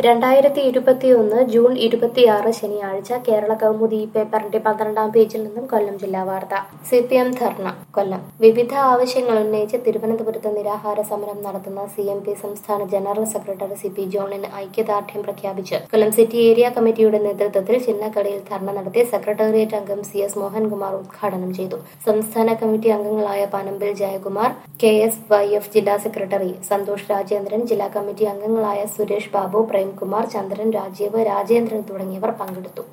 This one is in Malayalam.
രണ്ടായിരത്തി ഇരുപത്തിയൊന്ന് ജൂൺ ഇരുപത്തിയാറ് ശനിയാഴ്ച കേരള കൗമുദി ഈ പേപ്പറിന്റെ പന്ത്രണ്ടാം പേജിൽ നിന്നും കൊല്ലം ജില്ലാ വാർത്ത സി പി എം ധർണ കൊല്ലം വിവിധ ആവശ്യങ്ങൾ ഉന്നയിച്ച് തിരുവനന്തപുരത്ത് നിരാഹാര സമരം നടത്തുന്ന സി എം പി സംസ്ഥാന ജനറൽ സെക്രട്ടറി സി പി ജോണിന് ഐക്യദാർഢ്യം പ്രഖ്യാപിച്ച് കൊല്ലം സിറ്റി ഏരിയ കമ്മിറ്റിയുടെ നേതൃത്വത്തിൽ ചിന്നക്കടയിൽ ധർണ നടത്തി സെക്രട്ടേറിയറ്റ് അംഗം സി എസ് മോഹൻകുമാർ ഉദ്ഘാടനം ചെയ്തു സംസ്ഥാന കമ്മിറ്റി അംഗങ്ങളായ Panampil Jayakumar K S Y F ജില്ലാ സെക്രട്ടറി സന്തോഷ് രാജേന്ദ്രൻ ജില്ലാ കമ്മിറ്റി അംഗങ്ങളായ സുരേഷ് ബാബു പ്രേംകുമാർ ചന്ദ്രൻ രാജീവ് രാജേന്ദ്രൻ തുടങ്ങിയവർ പങ്കെടുത്തു